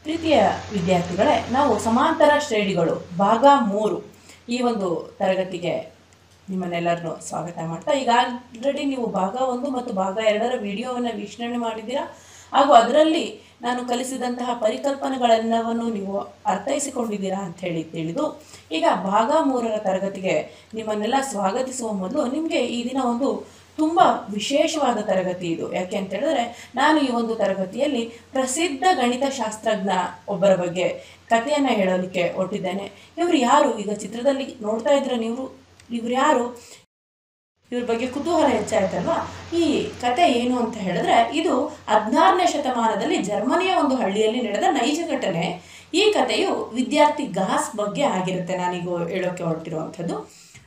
ಪ್ರೀತಿಯ ವಿದ್ಯಾರ್ಥಿಗಳೇ ನಾವು ಸಮಾಂತರ ಶ್ರೇಣಿಗಳು ಭಾಗ ಮೂರು ಈ ಒಂದು ತರಗತಿಗೆ ನಿಮ್ಮನ್ನೆಲ್ಲರನ್ನು ಸ್ವಾಗತ ಮಾಡ್ತಾ ಈಗ ಆಲ್ರೆಡಿ ನೀವು ಭಾಗ ಒಂದು ಮತ್ತು ಭಾಗ ಎರಡರ ವಿಡಿಯೋವನ್ನು ವೀಕ್ಷಣೆ ಮಾಡಿದ್ದೀರಾ ಹಾಗೂ ಅದರಲ್ಲಿ ನಾನು ಕಲಿಸಿದಂತಹ ಪರಿಕಲ್ಪನೆಗಳೆಲ್ಲವನ್ನು ನೀವು ಅರ್ಥೈಸಿಕೊಂಡಿದ್ದೀರಾ ಅಂತ ಹೇಳಿ ತಿಳಿದು ಈಗ ಭಾಗ ಮೂರರ ತರಗತಿಗೆ ನಿಮ್ಮನ್ನೆಲ್ಲ ಸ್ವಾಗತಿಸುವ ಮೊದಲು ನಿಮಗೆ ಈ ದಿನ ಒಂದು ತುಂಬ ವಿಶೇಷವಾದ ತರಗತಿ ಇದು ಯಾಕೆ ಅಂತ ಹೇಳಿದ್ರೆ ನಾನು ಈ ಒಂದು ತರಗತಿಯಲ್ಲಿ ಪ್ರಸಿದ್ಧ ಗಣಿತ ಶಾಸ್ತ್ರಜ್ಞ ಒಬ್ಬರ ಬಗ್ಗೆ ಕಥೆಯನ್ನು ಹೇಳಲಿಕ್ಕೆ ಹೊರಟಿದ್ದೇನೆ ಇವರು ಯಾರು ಈಗ ಚಿತ್ರದಲ್ಲಿ ನೋಡ್ತಾ ಇದ್ರೆ ನೀವು ಇವ್ರು ಯಾರು ಇವ್ರ ಬಗ್ಗೆ ಕುತೂಹಲ ಹೆಚ್ಚಾಯ್ತಲ್ವಾ ಈ ಕತೆ ಏನು ಅಂತ ಹೇಳಿದ್ರೆ ಇದು ಹದಿನಾರನೇ ಶತಮಾನದಲ್ಲಿ ಜರ್ಮನಿಯ ಒಂದು ಹಳ್ಳಿಯಲ್ಲಿ ನಡೆದ ನೈಜ ಘಟನೆ ಈ ಕಥೆಯು ವಿದ್ಯಾರ್ಥಿ ಗಾಸ್ ಬಗ್ಗೆ ಆಗಿರುತ್ತೆ ನಾನೀಗ ಹೇಳೋಕೆ ಹೊರಟಿರುವಂಥದ್ದು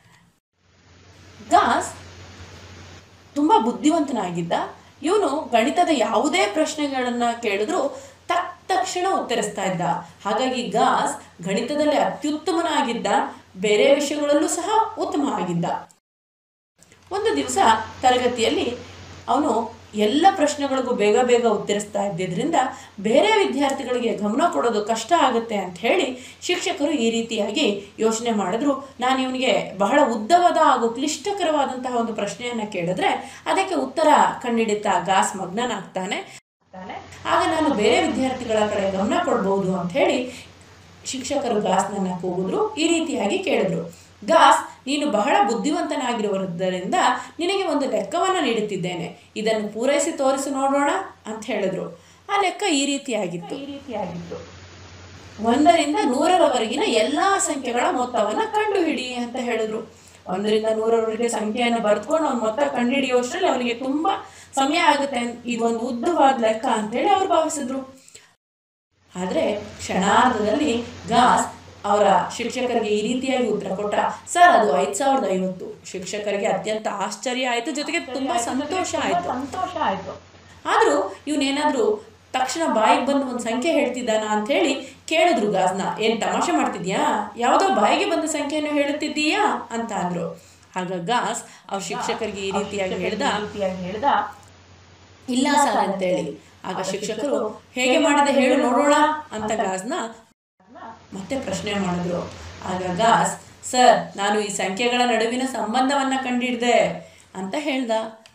ಗಾಸ್ ತುಂಬ ಬುದ್ಧಿವಂತನಾಗಿದ್ದ ಇವನು ಗಣಿತದ ಯಾವುದೇ ಪ್ರಶ್ನೆಗಳನ್ನು ಕೇಳಿದ್ರು ತಕ್ ತಕ್ಷಣ ಉತ್ತರಿಸ್ತಾ ಇದ್ದ ಹಾಗಾಗಿ ಗಾಸ್ ಗಣಿತದಲ್ಲಿ ಅತ್ಯುತ್ತಮನಾಗಿದ್ದ ಬೇರೆ ವಿಷಯಗಳಲ್ಲೂ ಸಹ ಉತ್ತಮ ಆಗಿದ್ದ ಒಂದು ದಿವಸ ತರಗತಿಯಲ್ಲಿ ಅವನು ಎಲ್ಲ ಪ್ರಶ್ನೆಗಳಿಗೂ ಬೇಗ ಬೇಗ ಉತ್ತರಿಸ್ತಾ ಇದ್ದಿದ್ದರಿಂದ ಬೇರೆ ವಿದ್ಯಾರ್ಥಿಗಳಿಗೆ ಗಮನ ಕೊಡೋದು ಕಷ್ಟ ಆಗುತ್ತೆ ಅಂತ ಹೇಳಿ ಶಿಕ್ಷಕರು ಈ ರೀತಿಯಾಗಿ ಯೋಚನೆ ಮಾಡಿದ್ರು ನಾನು ಇವನಿಗೆ ಬಹಳ ಉದ್ದವಾದ ಹಾಗೂ ಕ್ಲಿಷ್ಟಕರವಾದಂತಹ ಒಂದು ಪ್ರಶ್ನೆಯನ್ನು ಕೇಳಿದ್ರೆ ಅದಕ್ಕೆ ಉತ್ತರ ಕಂಡಿಡಿತಾ ಗಾಸ್ ಮಗ್ನನಾಗ್ತಾನೆ ಆಗ ನಾನು ಬೇರೆ ವಿದ್ಯಾರ್ಥಿಗಳ ಕಡೆ ಗಮನ ಕೊಡ್ಬೋದು ಅಂತ ಹೇಳಿ ಶಿಕ್ಷಕರು ಗಾಸ್ನನ್ನ ಕೂಗಿದ್ರು ಈ ರೀತಿಯಾಗಿ ಕೇಳಿದ್ರು ಗಾಸ್ ನೀನು ಬಹಳ ಬುದ್ಧಿವಂತನಾಗಿರುವುದರಿಂದ ನಿನಗೆ ಒಂದು ಲೆಕ್ಕವನ್ನು ನೀಡುತ್ತಿದ್ದೇನೆ ಇದನ್ನು ಪೂರೈಸಿ ತೋರಿಸಿ ನೋಡೋಣ ಅಂತ ಹೇಳಿದ್ರು ಆ ಲೆಕ್ಕ ಈ ರೀತಿಯಾಗಿತ್ತು ಈ ರೀತಿಯಾಗಿತ್ತು ಒಂದರಿಂದ ನೂರರವರೆಗಿನ ಎಲ್ಲ ಸಂಖ್ಯೆಗಳ ಮೊತ್ತವನ್ನು ಕಂಡುಹಿಡಿ ಅಂತ ಹೇಳಿದ್ರು ಒಂದರಿಂದ ನೂರರವರೆಗೆ ಸಂಖ್ಯೆಯನ್ನು ಬರೆದುಕೊಂಡು ಅವ್ನ ಮೊತ್ತ ಕಂಡುಹಿಡಿಯುವಷ್ಟರಲ್ಲಿ ಅವನಿಗೆ ತುಂಬ ಸಮಯ ಆಗುತ್ತೆ ಇದೊಂದು ಉದ್ದವಾದ ಲೆಕ್ಕ ಅಂತೇಳಿ ಅವ್ರು ಭಾವಿಸಿದ್ರು ಆದರೆ ಕ್ಷಣಾರ್ಧದಲ್ಲಿ ಗಾಸ್ ಅವರ ಶಿಕ್ಷಕರಿಗೆ ಈ ರೀತಿಯಾಗಿ ಉತ್ತರ ಕೊಟ್ಟ ಸರ್ ಅದು ಐದು ಸಾವಿರದ ಐವತ್ತು ಶಿಕ್ಷಕರಿಗೆ ಅತ್ಯಂತ ಆಶ್ಚರ್ಯ ಆಯಿತು ಜೊತೆಗೆ ತುಂಬ ಸಂತೋಷ ಆಯಿತು ಸಂತೋಷ ಆಯಿತು ಆದರೂ ಇವನೇನಾದರೂ ತಕ್ಷಣ ಬಾಯಿಗೆ ಬಂದು ಒಂದು ಸಂಖ್ಯೆ ಹೇಳ್ತಿದ್ದಾನ ಅಂತ ಹೇಳಿ ಕೇಳಿದ್ರು ಗಾಸ್ನ ಏನು ತಮಾಷೆ ಮಾಡ್ತಿದ್ಯಾ ಯಾವುದೋ ಬಾಯಿಗೆ ಬಂದ ಸಂಖ್ಯೆಯನ್ನು ಹೇಳುತ್ತಿದ್ದೀಯಾ ಅಂತ ಅಂದ್ರು ಆಗ ಗಾಸ್ ಅವ್ರ ಶಿಕ್ಷಕರಿಗೆ ಈ ರೀತಿಯಾಗಿ ಹೇಳ್ದ ರೀತಿಯಾಗಿ ಹೇಳ್ದ ಇಲ್ಲ ಸರ್ ಅಂತೇಳಿ ಆಗ ಶಿಕ್ಷಕರು ಹೇಗೆ ಮಾಡಿದೆ ಹೇಳು ನೋಡೋಣ ಅಂತ ಗಾಸ್ನ ಮತ್ತೆ ಪ್ರಶ್ನೆ ಮಾಡಿದ್ರು ಆಗ ಗಾಸ್ ಸರ್ ನಾನು ಈ ಸಂಖ್ಯೆಗಳ ನಡುವಿನ ಸಂಬಂಧವನ್ನ ಕಂಡಿಡ್ದೆ ಅಂತ ಹೇಳ್ದ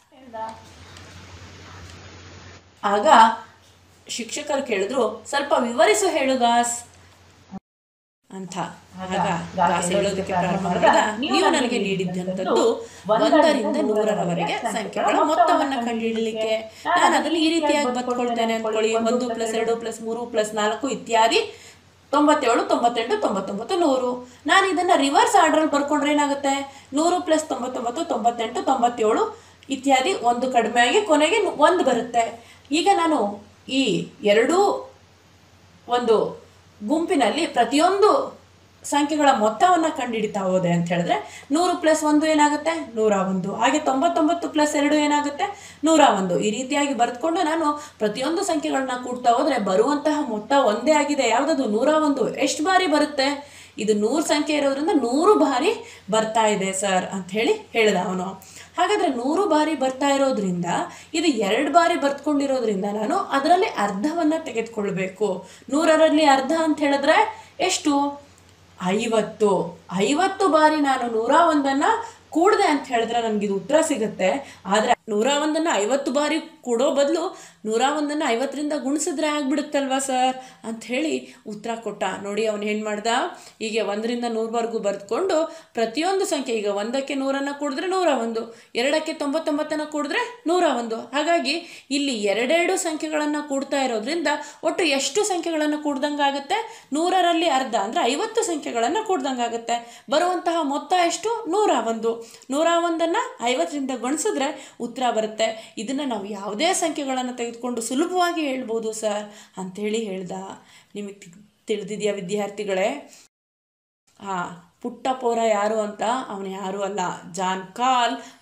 ಆಗ ಶಿಕ್ಷಕರು ಕೇಳಿದ್ರು ಸ್ವಲ್ಪ ವಿವರಿಸು ಹೇಳು ಗಾಸ್ ಅಂತ ಆಗ ಗಾಸ್ ಹೇಳೋದಕ್ಕೆ ಪ್ರಾರಂಭ ಮಾಡಿದ ನೀವು ನನಗೆ ನೀಡಿದ್ದಂಥದ್ದು ಒಂದರಿಂದ ನೂರರವರೆಗೆ ಸಂಖ್ಯೆಗಳ ಮೊತ್ತವನ್ನ ಕಂಡುಹಿಡಲಿಕ್ಕೆ ನಾನು ಅದರಲ್ಲಿ ಈ ರೀತಿಯಾಗಿ ಬತ್ಕೊಳ್ತೇನೆ ಅನ್ಕೊಳ್ಳಿ ಒಂದು ಪ್ಲಸ್ ಎರಡು ಪ್ಲಸ್ ಮೂರು ಪ್ಲಸ್ ನಾಲ್ಕು ಇತ್ಯಾದಿ ತೊಂಬತ್ತೇಳು ತೊಂಬತ್ತೆಂಟು ತೊಂಬತ್ತೊಂಬತ್ತು ನೂರು ನಾನು ಇದನ್ನು ರಿವರ್ಸ್ ಆರ್ಡ್ರಲ್ಲಿ ಬರ್ಕೊಂಡ್ರೆ ಏನಾಗುತ್ತೆ ನೂರು ಪ್ಲಸ್ ತೊಂಬತ್ತೊಂಬತ್ತು ತೊಂಬತ್ತೆಂಟು ತೊಂಬತ್ತೇಳು ಇತ್ಯಾದಿ ಒಂದು ಕಡಿಮೆ ಆಗಿ ಕೊನೆಗೆ ಒಂದು ಬರುತ್ತೆ ಈಗ ನಾನು ಈ ಎರಡೂ ಒಂದು ಗುಂಪಿನಲ್ಲಿ ಪ್ರತಿಯೊಂದು ಸಂಖ್ಯೆಗಳ ಮೊತ್ತವನ್ನು ಕಂಡುಹಿಡಿತಾ ಹೋದೆ ಅಂತ ಹೇಳಿದ್ರೆ ನೂರು ಪ್ಲಸ್ ಒಂದು ಏನಾಗುತ್ತೆ ನೂರ ಒಂದು ಹಾಗೆ ತೊಂಬತ್ತೊಂಬತ್ತು ಪ್ಲಸ್ ಎರಡು ಏನಾಗುತ್ತೆ ನೂರ ಒಂದು ಈ ರೀತಿಯಾಗಿ ಬರೆದುಕೊಂಡು ನಾನು ಪ್ರತಿಯೊಂದು ಸಂಖ್ಯೆಗಳನ್ನ ಕೂಡ್ತಾ ಹೋದರೆ ಬರುವಂತಹ ಮೊತ್ತ ಒಂದೇ ಆಗಿದೆ ಯಾವುದದು ನೂರ ಒಂದು ಎಷ್ಟು ಬಾರಿ ಬರುತ್ತೆ ಇದು ನೂರು ಸಂಖ್ಯೆ ಇರೋದ್ರಿಂದ ನೂರು ಬಾರಿ ಬರ್ತಾ ಇದೆ ಸರ್ ಅಂತ ಹೇಳಿ ಹೇಳಿದ ಅವನು ಹಾಗಾದರೆ ನೂರು ಬಾರಿ ಬರ್ತಾ ಇರೋದ್ರಿಂದ ಇದು ಎರಡು ಬಾರಿ ಬರ್ತ್ಕೊಂಡಿರೋದ್ರಿಂದ ನಾನು ಅದರಲ್ಲಿ ಅರ್ಧವನ್ನು ತೆಗೆದುಕೊಳ್ಬೇಕು ನೂರರಲ್ಲಿ ಅರ್ಧ ಅಂತ ಹೇಳಿದ್ರೆ ಎಷ್ಟು ಐವತ್ತು ಐವತ್ತು ಬಾರಿ ನಾನು ನೂರ ಒಂದನ್ನು ಕೂಡಿದೆ ಅಂತ ಹೇಳಿದ್ರೆ ನನಗಿದು ಉತ್ತರ ಸಿಗುತ್ತೆ ಆದರೆ ನೂರ ಒಂದನ್ನು ಐವತ್ತು ಬಾರಿ ಕೊಡೋ ಬದಲು ನೂರ ಒಂದನ್ನು ಐವತ್ತರಿಂದ ಗುಣಿಸಿದ್ರೆ ಆಗ್ಬಿಡುತ್ತಲ್ವಾ ಸರ್ ಅಂತ ಹೇಳಿ ಉತ್ತರ ಕೊಟ್ಟ ನೋಡಿ ಅವನು ಏನು ಮಾಡ್ದ ಹೀಗೆ ಒಂದರಿಂದ ನೂರವರೆಗೂ ಬರೆದುಕೊಂಡು ಪ್ರತಿಯೊಂದು ಸಂಖ್ಯೆ ಈಗ ಒಂದಕ್ಕೆ ನೂರನ್ನು ಕೂಡಿದ್ರೆ ನೂರ ಒಂದು ಎರಡಕ್ಕೆ ತೊಂಬತ್ತೊಂಬತ್ತನ್ನು ಕೂಡಿದ್ರೆ ನೂರ ಒಂದು ಹಾಗಾಗಿ ಇಲ್ಲಿ ಎರಡೆರಡು ಸಂಖ್ಯೆಗಳನ್ನು ಕೂಡ್ತಾ ಇರೋದ್ರಿಂದ ಒಟ್ಟು ಎಷ್ಟು ಸಂಖ್ಯೆಗಳನ್ನು ಕೂಡ್ದಂಗಾಗುತ್ತೆ ನೂರರಲ್ಲಿ ಅರ್ಧ ಅಂದರೆ ಐವತ್ತು ಸಂಖ್ಯೆಗಳನ್ನು ಕೂಡ್ದಂಗಾಗುತ್ತೆ ಬರುವಂತಹ ಮೊತ್ತ ಎಷ್ಟು ನೂರ ಒಂದು ನೂರ ಒಂದನ್ನು ಐವತ್ತರಿಂದ ಗುಣಿಸಿದ್ರೆ ಉತ್ತರ ಬರುತ್ತೆ ಇದನ್ನು ನಾವು ಯಾವುದೇ ಸಂಖ್ಯೆಗಳನ್ನು ತೆಗೆದುಕೊಂಡು ಸುಲಭವಾಗಿ ಹೇಳ್ಬೋದು ಸರ್ ಅಂಥೇಳಿ ಹೇಳ್ದ ನಿಮಗೆ ತಿಳಿದಿದೆಯಾ ವಿದ್ಯಾರ್ಥಿಗಳೇ ಆ ಪುಟ್ಟ ಪೋರ ಯಾರು ಅಂತ ಅವನು ಯಾರು ಅಲ್ಲ ಜಾನ್ ಕಾಲ್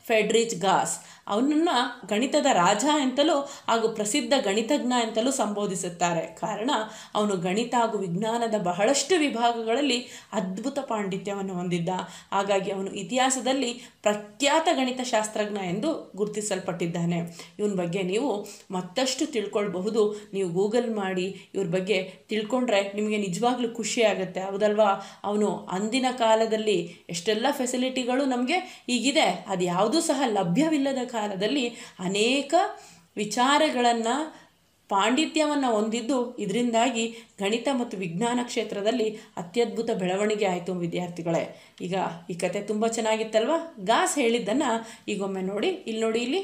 ಫೆಡ್ರಿಚ್ ಗಾಸ್ ಅವನನ್ನು ಗಣಿತದ ರಾಜ ಅಂತಲೂ ಹಾಗೂ ಪ್ರಸಿದ್ಧ ಗಣಿತಜ್ಞ ಅಂತಲೂ ಸಂಬೋಧಿಸುತ್ತಾರೆ ಕಾರಣ ಅವನು ಗಣಿತ ಹಾಗೂ ವಿಜ್ಞಾನದ ಬಹಳಷ್ಟು ವಿಭಾಗಗಳಲ್ಲಿ ಅದ್ಭುತ ಪಾಂಡಿತ್ಯವನ್ನು ಹೊಂದಿದ್ದ ಹಾಗಾಗಿ ಅವನು ಇತಿಹಾಸದಲ್ಲಿ ಪ್ರಖ್ಯಾತ ಗಣಿತಶಾಸ್ತ್ರಜ್ಞ ಎಂದು ಗುರುತಿಸಲ್ಪಟ್ಟಿದ್ದಾನೆ ಇವನ ಬಗ್ಗೆ ನೀವು ಮತ್ತಷ್ಟು ತಿಳ್ಕೊಳ್ಬಹುದು ನೀವು ಗೂಗಲ್ ಮಾಡಿ ಇವ್ರ ಬಗ್ಗೆ ತಿಳ್ಕೊಂಡ್ರೆ ನಿಮಗೆ ನಿಜವಾಗ್ಲೂ ಖುಷಿ ಆಗುತ್ತೆ ಹೌದಲ್ವಾ ಅವನು ಅಂದಿನ ಕಾಲದಲ್ಲಿ ಎಷ್ಟೆಲ್ಲ ಫೆಸಿಲಿಟಿಗಳು ನಮಗೆ ಈಗಿದೆ ಅದು ಯಾವುದೂ ಸಹ ಲಭ್ಯವಿಲ್ಲದ ಕಾಲದಲ್ಲಿ ಅನೇಕ ವಿಚಾರಗಳನ್ನು ಪಾಂಡಿತ್ಯವನ್ನು ಹೊಂದಿದ್ದು ಇದರಿಂದಾಗಿ ಗಣಿತ ಮತ್ತು ವಿಜ್ಞಾನ ಕ್ಷೇತ್ರದಲ್ಲಿ ಅತ್ಯದ್ಭುತ ಬೆಳವಣಿಗೆ ಆಯಿತು ವಿದ್ಯಾರ್ಥಿಗಳೇ ಈಗ ಈ ಕತೆ ತುಂಬ ಚೆನ್ನಾಗಿತ್ತಲ್ವಾ ಗಾಸ್ ಹೇಳಿದ್ದನ್ನು ಈಗೊಮ್ಮೆ ನೋಡಿ ಇಲ್ಲಿ ನೋಡಿ ಇಲ್ಲಿ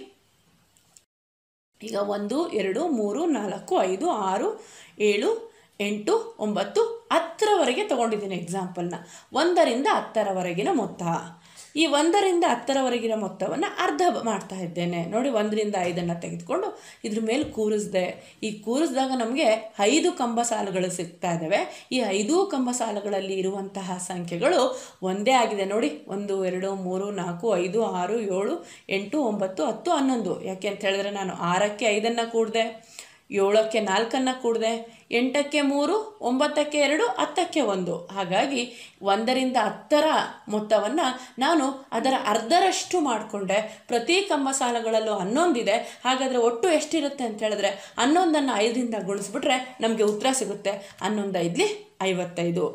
ಈಗ ಒಂದು ಎರಡು ಮೂರು ನಾಲ್ಕು ಐದು ಆರು ಏಳು ಎಂಟು ಒಂಬತ್ತು ಹತ್ತರವರೆಗೆ ತೊಗೊಂಡಿದ್ದೀನಿ ಎಕ್ಸಾಂಪಲ್ನ ಒಂದರಿಂದ ಹತ್ತರವರೆಗಿನ ಮೊತ್ತ ಈ ಒಂದರಿಂದ ಹತ್ತರವರೆಗಿನ ಮೊತ್ತವನ್ನು ಅರ್ಧ ಬ- ಮಾಡ್ತಾ ಇದ್ದೇನೆ ನೋಡಿ ಒಂದರಿಂದ ಐದನ್ನು ತೆಗೆದುಕೊಂಡು ಇದ್ರ ಮೇಲೆ ಕೂರಿಸ್ದೆ ಈ ಕೂರಿಸಿದಾಗ ನಮಗೆ ಐದು ಕಂಬ ಸಾಲುಗಳು ಸಿಗ್ತಾ ಇದ್ದಾವೆ ಈ ಐದು ಕಂಬ ಸಾಲುಗಳಲ್ಲಿ ಇರುವಂತಹ ಸಂಖ್ಯೆಗಳು ಒಂದೇ ಆಗಿದೆ ನೋಡಿ ಒಂದು ಎರಡು ಮೂರು ನಾಲ್ಕು ಐದು ಆರು ಏಳು ಎಂಟು ಒಂಬತ್ತು ಹತ್ತು ಹನ್ನೊಂದು ಯಾಕೆ ಅಂತ ಹೇಳಿದ್ರೆ ನಾನು ಆರಕ್ಕೆ ಐದನ್ನು ಕೂಡಿದೆ ಏಳಕ್ಕೆ ನಾಲ್ಕನ್ನು ಕೂಡಿದೆ ಎಂಟಕ್ಕೆ ಮೂರು ಒಂಬತ್ತಕ್ಕೆ ಎರಡು ಹತ್ತಕ್ಕೆ ಒಂದು ಹಾಗಾಗಿ ಒಂದರಿಂದ ಹತ್ತರ ಮೊತ್ತವನ್ನು ನಾನು ಅದರ ಅರ್ಧರಷ್ಟು ಮಾಡಿಕೊಂಡೆ ಪ್ರತಿ ಕಂಬ ಸಾಲುಗಳಲ್ಲೂ ಹನ್ನೊಂದಿದೆ ಹಾಗಾದರೆ ಒಟ್ಟು ಎಷ್ಟಿರುತ್ತೆ ಅಂತ ಹೇಳಿದ್ರೆ ಹನ್ನೊಂದನ್ನು ಐದರಿಂದ ಗುಣಿಸ್ಬಿಟ್ರೆ ನಮಗೆ ಉತ್ತರ ಸಿಗುತ್ತೆ ಹನ್ನೊಂದು ಐದ್ಲಿ ಐವತ್ತೈದು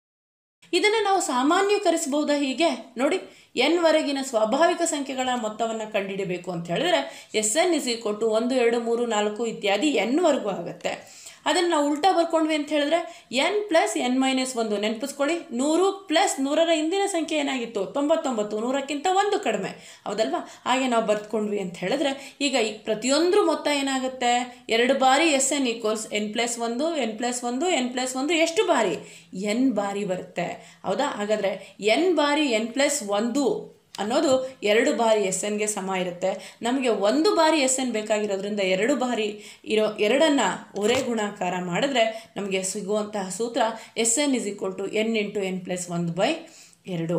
ಇದನ್ನು ನಾವು ಸಾಮಾನ್ಯೀಕರಿಸಬಹುದಾ ಹೀಗೆ ನೋಡಿ ಎನ್ ವರೆಗಿನ ಸ್ವಾಭಾವಿಕ ಸಂಖ್ಯೆಗಳ ಮೊತ್ತವನ್ನು ಕಂಡುಹಿಡಬೇಕು ಅಂತ ಹೇಳಿದ್ರೆ ಎಸ್ ಎನ್ ಇಸ್ ಕೊಟ್ಟು ಒಂದು ಎರಡು ಮೂರು ನಾಲ್ಕು ಇತ್ಯಾದಿ ಎನ್ವರೆಗೂ ಆಗುತ್ತೆ ಅದನ್ನು ನಾವು ಉಲ್ಟಾ ಬರ್ಕೊಂಡ್ವಿ ಅಂತ ಹೇಳಿದ್ರೆ ಎನ್ ಪ್ಲಸ್ ಎನ್ ಮೈನಸ್ ಒಂದು ನೆನಪಿಸ್ಕೊಳ್ಳಿ ನೂರು ಪ್ಲಸ್ ನೂರರ ಹಿಂದಿನ ಸಂಖ್ಯೆ ಏನಾಗಿತ್ತು ತೊಂಬತ್ತೊಂಬತ್ತು ನೂರಕ್ಕಿಂತ ಒಂದು ಕಡಿಮೆ ಹೌದಲ್ವಾ ಹಾಗೆ ನಾವು ಬರ್ತ್ಕೊಂಡ್ವಿ ಅಂತ ಹೇಳಿದ್ರೆ ಈಗ ಈ ಪ್ರತಿಯೊಂದು ಮೊತ್ತ ಏನಾಗುತ್ತೆ ಎರಡು ಬಾರಿ S N equals N plus ಒಂದು ಎನ್ ಪ್ಲಸ್ ಒಂದು ಎನ್ ಪ್ಲಸ್ ಒಂದು ಎಷ್ಟು ಬಾರಿ ಎನ್ ಬಾರಿ ಬರುತ್ತೆ ಹೌದಾ ಹಾಗಾದರೆ ಎನ್ ಬಾರಿ ಎನ್ ಪ್ಲಸ್ ಒಂದು ಅನ್ನೋದು ಎರಡು ಬಾರಿ ಎಸ್ ಎನ್ಗೆ ಸಮ ಇರುತ್ತೆ ನಮಗೆ ಒಂದು ಬಾರಿ ಎಸ್ ಎನ್ ಬೇಕಾಗಿರೋದ್ರಿಂದ ಎರಡು ಬಾರಿ ಇರೋ ಎರಡನ್ನು ಒರೇ ಗುಣಾಕಾರ ಮಾಡಿದ್ರೆ ನಮಗೆ ಸಿಗುವಂತಹ ಸೂತ್ರ S N is equal to N into N plus ಒಂದು ಬೈ ಎರಡು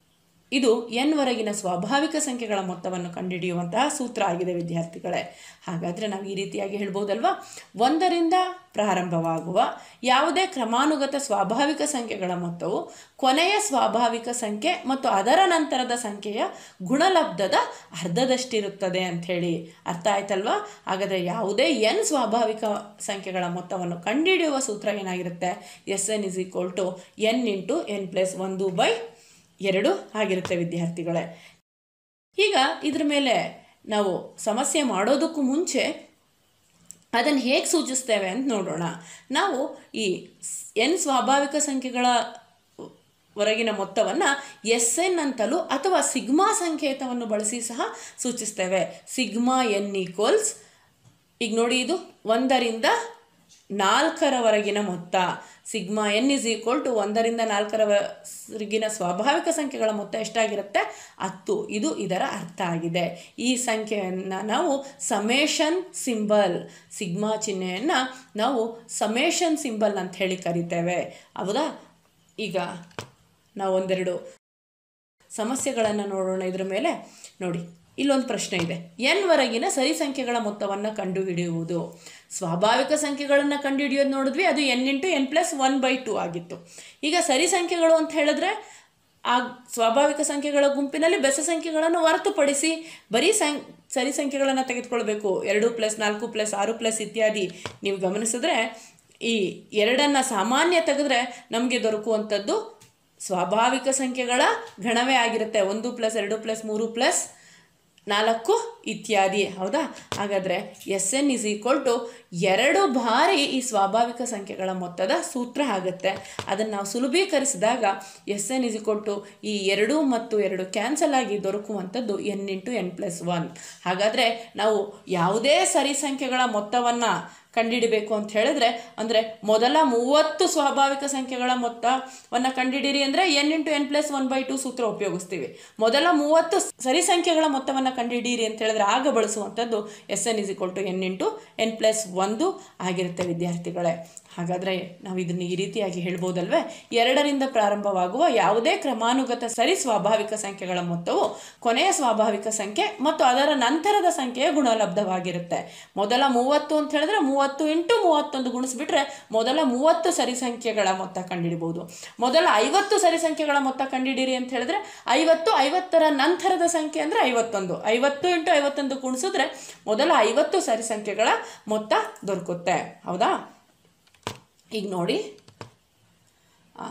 ಇದು ಎನ್ ವರೆಗಿನ ಸ್ವಾಭಾವಿಕ ಸಂಖ್ಯೆಗಳ ಮೊತ್ತವನ್ನು ಕಂಡುಹಿಡಿಯುವಂತಹ ಸೂತ್ರ ಆಗಿದೆ ವಿದ್ಯಾರ್ಥಿಗಳೇ ಹಾಗಾದರೆ ನಾವು ಈ ರೀತಿಯಾಗಿ ಹೇಳ್ಬೋದಲ್ವಾ ಒಂದರಿಂದ ಪ್ರಾರಂಭವಾಗುವ ಯಾವುದೇ ಕ್ರಮಾನುಗತ ಸ್ವಾಭಾವಿಕ ಸಂಖ್ಯೆಗಳ ಮೊತ್ತವು ಕೊನೆಯ ಸ್ವಾಭಾವಿಕ ಸಂಖ್ಯೆ ಮತ್ತು ಅದರ ನಂತರದ ಸಂಖ್ಯೆಯ ಗುಣಲಬ್ಧದ ಅರ್ಧದಷ್ಟಿರುತ್ತದೆ ಅಂಥೇಳಿ ಅರ್ಥ ಆಯ್ತಲ್ವಾ ಹಾಗಾದರೆ ಯಾವುದೇ ಎನ್ ಸ್ವಾಭಾವಿಕ ಸಂಖ್ಯೆಗಳ ಮೊತ್ತವನ್ನು ಕಂಡುಹಿಡಿಯುವ ಸೂತ್ರ ಏನಾಗಿರುತ್ತೆ S N is equal to N into N plus ಒಂದು ಬೈ ಎರಡು ಆಗಿರುತ್ತೆ ವಿದ್ಯಾರ್ಥಿಗಳೇ ಈಗ ಇದ್ರ ಮೇಲೆ ನಾವು ಸಮಸ್ಯೆ ಮಾಡೋದಕ್ಕೂ ಮುಂಚೆ ಅದನ್ನು ಹೇಗೆ ಸೂಚಿಸ್ತೇವೆ ಅಂತ ನೋಡೋಣ ನಾವು ಈ ಎನ್ ಸ್ವಾಭಾವಿಕ ಸಂಖ್ಯೆಗಳ ಹೊರಗಿನ ಮೊತ್ತವನ್ನು ಎಸ್ ಎನ್ ಅಂತಲೂ ಅಥವಾ ಸಿಗ್ಮಾ ಸಂಕೇತವನ್ನು ಬಳಸಿ ಸಹ ಸೂಚಿಸ್ತೇವೆ ಸಿಗ್ಮಾ ಎನ್ ಈಕ್ವಲ್ಸ್ ಈಗ ನೋಡಿ ಇದು ಒಂದರಿಂದ ನಾಲ್ಕರವರೆಗಿನ ಮೊತ್ತ sigma N is equal to ಒಂದರಿಂದ ನಾಲ್ಕರವರೆಗಿನ ಸ್ವಾಭಾವಿಕ ಸಂಖ್ಯೆಗಳ ಮೊತ್ತ ಎಷ್ಟಾಗಿರುತ್ತೆ ಹತ್ತು ಇದು ಇದರ ಅರ್ಥ ಆಗಿದೆ ಈ ಸಂಖ್ಯೆಯನ್ನು ನಾವು ಸಮೇಷನ್ ಸಿಂಬಲ್ ಸಿಗ್ಮಾ ಚಿಹ್ನೆಯನ್ನು ನಾವು ಸಮೇಷನ್ ಸಿಂಬಲ್ ಅಂತ ಹೇಳಿ ಕರಿತೇವೆ ಹೌದಾ ಈಗ ನಾವು ಒಂದೆರಡು ಸಮಸ್ಯೆಗಳನ್ನು ನೋಡೋಣ ಇದ್ರ ಮೇಲೆ ನೋಡಿ ಇಲ್ಲೊಂದು ಪ್ರಶ್ನೆ ಇದೆ ಎನ್ ವರೆಗಿನ ಸರಿ ಸಂಖ್ಯೆಗಳ ಮೊತ್ತವನ್ನು ಕಂಡುಹಿಡಿಯುವುದು ಸ್ವಾಭಾವಿಕ ಸಂಖ್ಯೆಗಳನ್ನು ಕಂಡುಹಿಡಿಯೋದು ನೋಡಿದ್ವಿ ಅದು N into N plus one by two ಆಗಿತ್ತು ಈಗ ಸರಿ ಸಂಖ್ಯೆಗಳು ಅಂತ ಹೇಳಿದ್ರೆ ಆ ಸ್ವಾಭಾವಿಕ ಸಂಖ್ಯೆಗಳ ಗುಂಪಿನಲ್ಲಿ ಬೆಸ ಸಂಖ್ಯೆಗಳನ್ನು ಹೊರತುಪಡಿಸಿ ಬರೀ ಸಂ ಸರಿ ಸಂಖ್ಯೆಗಳನ್ನು ತೆಗೆದುಕೊಳ್ಬೇಕು ಎರಡು ಪ್ಲಸ್ ನಾಲ್ಕು ಪ್ಲಸ್ ಆರು ಪ್ಲಸ್ ಇತ್ಯಾದಿ ನೀವು ಗಮನಿಸಿದ್ರೆ ಈ ಎರಡನ್ನು ಸಾಮಾನ್ಯ ತೆಗೆದ್ರೆ ನಮಗೆ ದೊರಕುವಂಥದ್ದು ಸ್ವಾಭಾವಿಕ ಸಂಖ್ಯೆಗಳ ಗಣವೇ ಆಗಿರುತ್ತೆ ಒಂದು ಪ್ಲಸ್ ಎರಡು ಪ್ಲಸ್ ಮೂರು ಪ್ಲಸ್ ನಾಲ್ಕು ಇತ್ಯಾದಿ ಹೌದಾ ಹಾಗಾದರೆ S N is equal to ಎರಡು ಬಾರಿ ಈ ಸ್ವಾಭಾವಿಕ ಸಂಖ್ಯೆಗಳ ಮೊತ್ತದ ಸೂತ್ರ ಆಗುತ್ತೆ ಅದನ್ನು ನಾವು ಸುಲಭೀಕರಿಸಿದಾಗ S N is equal to ಈ ಎರಡು ಮತ್ತು ಎರಡು ಕ್ಯಾನ್ಸಲ್ ಆಗಿ ದೊರಕುವಂಥದ್ದು N into N plus one ಹಾಗಾದರೆ ನಾವು ಯಾವುದೇ ಸರಿ ಸಂಖ್ಯೆಗಳ ಮೊತ್ತವನ್ನು ಕಂಡುಹಿಡಬೇಕು ಅಂತ ಹೇಳಿದ್ರೆ ಅಂದರೆ ಮೊದಲ ಮೂವತ್ತು ಸ್ವಾಭಾವಿಕ ಸಂಖ್ಯೆಗಳ ಮೊತ್ತವನ್ನು ಕಂಡುಹಿಡಿರಿ ಅಂದರೆ N into N plus one by two ಸೂತ್ರ ಉಪಯೋಗಿಸ್ತೀವಿ ಮೊದಲ ಮೂವತ್ತು ಸರಿ ಸಂಖ್ಯೆಗಳ ಮೊತ್ತವನ್ನು ಕಂಡುಹಿಡಿಯಿರಿ ಅಂತ ಹೇಳಿದ್ರೆ ಹೇಳಿದ್ರೆ ಆಗ ಬಳಸುವಂಥದ್ದು S N is equal to N into N plus ಒಂದು ಆಗಿರುತ್ತೆ ವಿದ್ಯಾರ್ಥಿಗಳೇ ಹಾಗಾದರೆ ನಾವು ಇದನ್ನು ಈ ರೀತಿಯಾಗಿ ಹೇಳ್ಬೋದಲ್ವೇ ಎರಡರಿಂದ ಪ್ರಾರಂಭವಾಗುವ ಯಾವುದೇ ಕ್ರಮಾನುಗತ ಸರಿ ಸ್ವಾಭಾವಿಕ ಸಂಖ್ಯೆಗಳ ಮೊತ್ತವು ಕೊನೆಯ ಸ್ವಾಭಾವಿಕ ಸಂಖ್ಯೆ ಮತ್ತು ಅದರ ನಂತರದ ಸಂಖ್ಯೆಯ ಗುಣಲಬ್ಧವಾಗಿರುತ್ತೆ ಮೊದಲ ಮೂವತ್ತು ಅಂತ ಹೇಳಿದ್ರೆ ಮೂವತ್ತು ಇಂಟು ಮೂವತ್ತೊಂದು ಗುಣಿಸ್ಬಿಟ್ರೆ ಮೊದಲ ಮೂವತ್ತು ಸರಿ ಸಂಖ್ಯೆಗಳ ಮೊತ್ತ ಕಂಡುಹಿಡಿಬಹುದು ಮೊದಲ ಐವತ್ತು ಸರಿ ಸಂಖ್ಯೆಗಳ ಮೊತ್ತ ಕಂಡುಹಿಡಿರಿ ಅಂತ ಹೇಳಿದ್ರೆ ಐವತ್ತು ಐವತ್ತರ ನಂತರದ ಸಂಖ್ಯೆ ಅಂದರೆ ಐವತ್ತೊಂದು ಐವತ್ತು ಇಂಟು ಐವತ್ತೊಂದು ಗುಣಿಸಿದ್ರೆ ಮೊದಲ ಐವತ್ತು ಸರಿ ಸಂಖ್ಯೆಗಳ ಮೊತ್ತ ದೊರಕುತ್ತೆ ಹೌದಾ ಈಗ ನೋಡಿ ಆ,